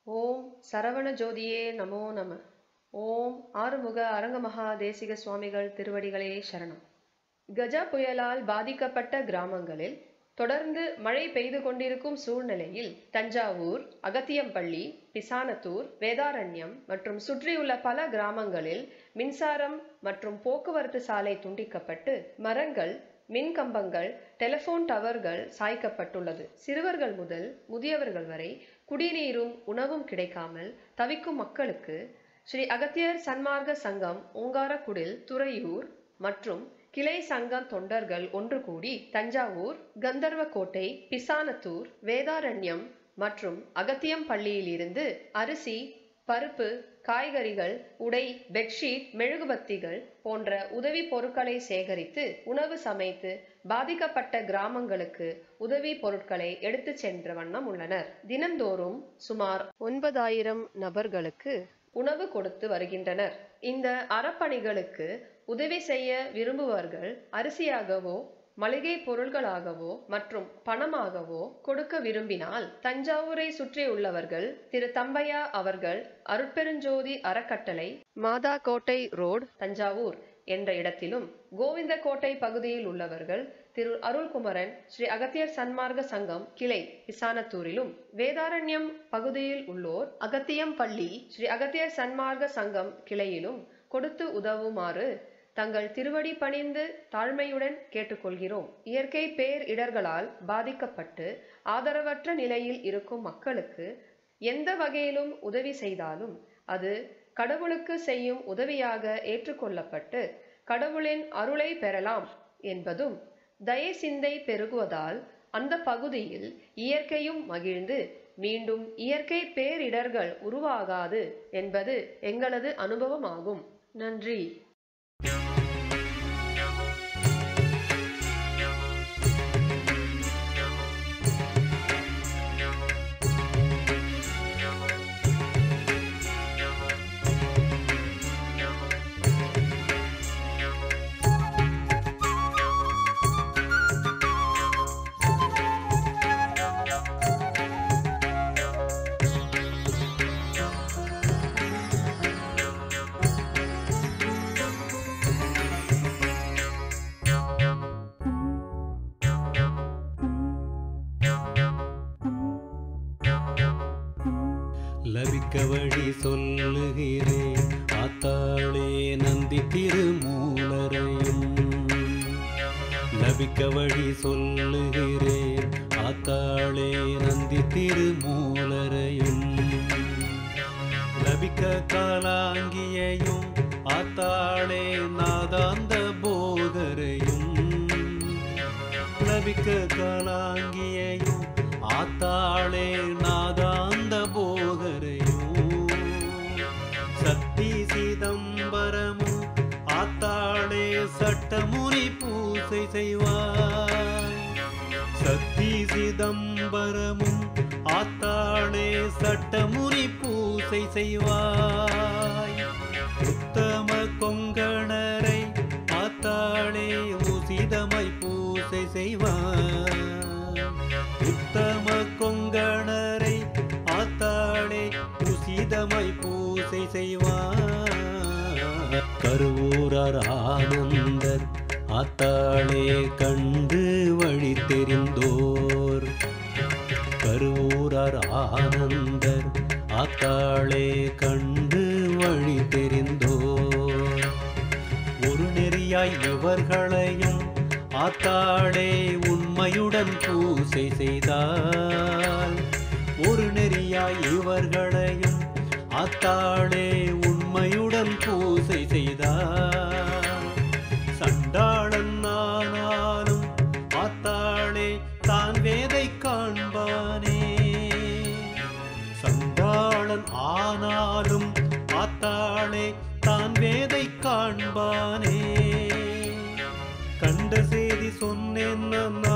ஓம் சரவண ஜோதியே நமோ நம ஓம் ஆறுமுக அரங்கமகா தேசிக சுவாமிகள் திருவடிகளே சரணம் கஜா புயலால் பாதிக்கப்பட்ட கிராமங்களில் தொடர்ந்து மழை பெய்து கொண்டிருக்கும் சூழ்நிலையில் தஞ்சாவூர் அகத்தியம்பள்ளி பிசானத்தூர் வேதாரண்யம் மற்றும் சுற்றியுள்ள பல கிராமங்களில் மின்சாரம் மற்றும் போக்குவரத்து சாலை துண்டிக்கப்பட்டு மரங்கள் மின் கம்பங்கள் டெலிபோன் டவர்கள் சாய்க்கப்பட்டுள்ளது சிறுவர்கள் முதல் முதியவர்கள் வரை குடிநீரும் உணவும் கிடைக்காமல் தவிக்கும் மக்களுக்கு ஸ்ரீ அகத்தியர் சன்மார்க்க சங்கம் ஓங்காரக்குடில் துறையூர் மற்றும் கிளை சங்க தொண்டர்கள் ஒன்று கூடி தஞ்சாவூர் கந்தர்வக்கோட்டை பிசானத்தூர் வேதாரண்யம் மற்றும் அகத்தியம் பள்ளியிலிருந்து அரிசி பருப்பு காய்கறிகள் உடை பெட்ஷீட் மெழுகுபத்திகள் போன்ற உதவி பொருட்களை சேகரித்து உணவு சமைத்து பாதிக்கப்பட்ட கிராமங்களுக்கு உதவி பொருட்களை எடுத்து சென்ற வண்ணம் உள்ளனர் தினந்தோறும் சுமார் ஒன்பதாயிரம் நபர்களுக்கு உணவு கொடுத்து வருகின்றனர் இந்த அறப்பணிகளுக்கு உதவி செய்ய விரும்புவர்கள் அரிசியாகவோ மளிகை பொருள்களாகவோ மற்றும் பணமாகவோ கொடுக்க விரும்பினால் தஞ்சாவூரை சுற்றியுள்ளவர்கள் திரு தம்பையா அவர்கள் அருட்பெருஞ்சோதி அறக்கட்டளை மாதா கோட்டை ரோடு தஞ்சாவூர் என்ற இடத்திலும் கோவிந்தக்கோட்டை பகுதியில் உள்ளவர்கள் திரு அருள்குமரன் ஸ்ரீ அகத்தியர் சன்மார்க்க சங்கம் கிளை பிசானத்தூரிலும் வேதாரண்யம் பகுதியில் உள்ளோர் அகத்தியம் பள்ளி ஸ்ரீ அகத்தியர் சன்மார்க்க சங்கம் கிளையிலும் கொடுத்து உதவுமாறு தங்கள் திருவடி பணிந்து தாழ்மையுடன் கேட்டுக்கொள்கிறோம் இயற்கை பேர் இடர்களால் பாதிக்கப்பட்டு ஆதரவற்ற நிலையில் இருக்கும் மக்களுக்கு எந்த வகையிலும் உதவி செய்தாலும் அது கடவுளுக்கு செய்யும் உதவியாக ஏற்றுக்கொள்ளப்பட்டு கடவுளின் அருளை பெறலாம் என்பதும் தய சிந்தை பெருகுவதால் அந்த பகுதியில் இயற்கையும் மகிழ்ந்து மீண்டும் இயற்கை பேரிடர்கள் உருவாகாது என்பது எங்களது அனுபவமாகும் நன்றி லபிக்க வழி சொல்லுகிறேன் ஆத்தாளே நந்தி திருமூலரையும் லபிக்க வழி சொல்லுகிறேன் ஆத்தாளே நந்தி திருமூலரையும் லபிக்க காலாங்கியையும் ஆத்தாளே நாதாந்த போகரையும் லபிக்க காலாங்கியையும் ஆத்தாளே நாதாந்த போகரையும் சக்தி சிதம்பரமும் ஆத்தாளே சட்டமுனி பூசை செய்வாய் சக்தி சிதம்பரமும் ஆத்தாளே சட்டமுனி பூசை செய்வாய் உத்தம கொங்கணரை ஆத்தாளே உசிதமை பூசை செய்வாய் உத்தம கொங்கணரை ஆத்தாளே உசிதமை பூசை செய்வார் கருவூரார் ஆனந்தர் ஆத்தாளே கண்டு வழி தெரிந்தோர் கருவூரார் ஆனந்தர் ஆத்தாளே கண்டு வழி தெரிந்தோர் ஒரு நெறியாய் இவர்களையும் ஆத்தாளே உண்மையுடன் பூசை செய்தால் ஒரு நெறியாய் இவர்களையும் ஆத்தாளே உண்மையுடன் பூசை செய்தால் சண்டாளன் ஆனாலும் ஆத்தாளே தான் வேதை காண்பானே சண்டாளன் ஆனாலும் ஆத்தாளே தான் வேதை காண்பானே கண்ட செய்தி சொன்னேன் நான்